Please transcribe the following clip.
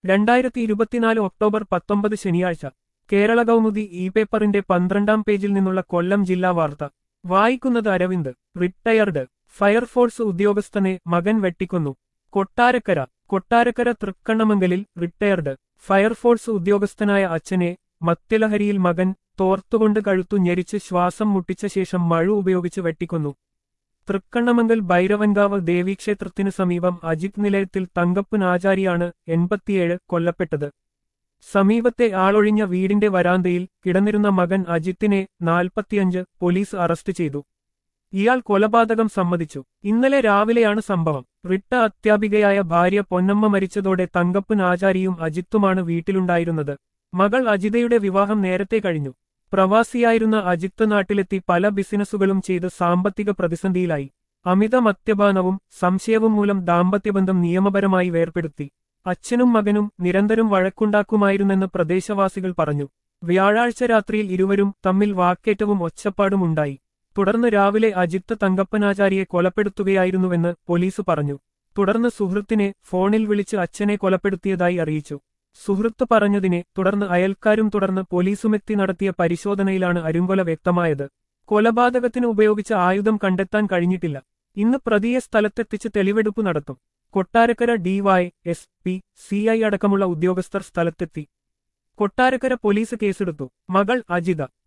രണ്ടായിരത്തി ഇരുപത്തിനാല് ഒക്ടോബർ പത്തൊമ്പത് ശനിയാഴ്ച കേരള കൗമുദി ഇ പേപ്പറിന്റെ പന്ത്രണ്ടാം പേജിൽ നിന്നുള്ള കൊല്ലം ജില്ലാ വാർത്ത വായിക്കുന്നത് അരവിന്ദ് റിട്ടയർഡ് ഫയർഫോഴ്സ് ഉദ്യോഗസ്ഥനെ മകൻ വെട്ടിക്കൊന്നു കൊട്ടാരക്കര കൊട്ടാരക്കര തൃക്കണ്ണമംഗലിൽ റിട്ടയർഡ് ഫയർഫോഴ്സ് ഉദ്യോഗസ്ഥനായ അച്ഛനെ മദ്യലഹരിയിൽ മകൻ തോർത്തുകൊണ്ട് കഴുത്തു ഞെരിച്ച് ശ്വാസം മുട്ടിച്ച ശേഷം മഴു ഉപയോഗിച്ച് വെട്ടിക്കൊന്നു തൃക്കണ്ണമംഗൽ ഭൈരവൻകാവ് ദേവീക്ഷേത്രത്തിനു സമീപം അജിത് നിലയത്തിൽ തങ്കപ്പൻ ആചാരിയാണ് എൺപത്തിയേഴ് കൊല്ലപ്പെട്ടത് സമീപത്തെ ആളൊഴിഞ്ഞ വീടിന്റെ വരാന്തയിൽ കിടന്നിരുന്ന മകൻ അജിത്തിനെ നാൽപ്പത്തിയഞ്ച് പോലീസ് അറസ്റ്റ് ചെയ്തു ഇയാൾ കൊലപാതകം സമ്മതിച്ചു ഇന്നലെ രാവിലെയാണ് സംഭവം റിട്ട അധ്യാപികയായ ഭാര്യ പൊന്നമ്മ മരിച്ചതോടെ തങ്കപ്പൻ ആചാരിയും അജിത്തുമാണ് വീട്ടിലുണ്ടായിരുന്നത് മകൾ അജിതയുടെ വിവാഹം നേരത്തെ കഴിഞ്ഞു പ്രവാസിയായിരുന്ന അജിത്ത് നാട്ടിലെത്തി പല ബിസിനസ്സുകളും ചെയ്ത് സാമ്പത്തിക പ്രതിസന്ധിയിലായി അമിത മദ്യപാനവും സംശയവും മൂലം ദാമ്പത്യബന്ധം നിയമപരമായി വേർപെടുത്തി അച്ഛനും മകനും നിരന്തരം വഴക്കുണ്ടാക്കുമായിരുന്നെന്ന് പ്രദേശവാസികൾ പറഞ്ഞു വ്യാഴാഴ്ച രാത്രിയിൽ ഇരുവരും തമ്മിൽ വാക്കേറ്റവും ഒച്ചപ്പാടും ഉണ്ടായി തുടർന്ന് രാവിലെ അജിത്ത് തങ്കപ്പനാചാരിയെ കൊലപ്പെടുത്തുകയായിരുന്നുവെന്ന് പോലീസ് പറഞ്ഞു തുടർന്ന് സുഹൃത്തിനെ ഫോണിൽ വിളിച്ച് അച്ഛനെ കൊലപ്പെടുത്തിയതായി അറിയിച്ചു സുഹൃത്ത് പറഞ്ഞതിനെ തുടർന്ന് അയൽക്കാരും തുടർന്ന് പോലീസുമെത്തി നടത്തിയ പരിശോധനയിലാണ് അരുങ്കൊല വ്യക്തമായത് കൊലപാതകത്തിന് ഉപയോഗിച്ച ആയുധം കണ്ടെത്താൻ കഴിഞ്ഞിട്ടില്ല ഇന്ന് പ്രതിയെ സ്ഥലത്തെത്തിച്ച് തെളിവെടുപ്പ് നടത്തും Kottarakkara D Y S P C I അടക്കമുള്ള ഉദ്യോഗസ്ഥർ സ്ഥലത്തെത്തി കൊട്ടാരക്കര പോലീസ് കേസെടുത്തു മകൾ അജിത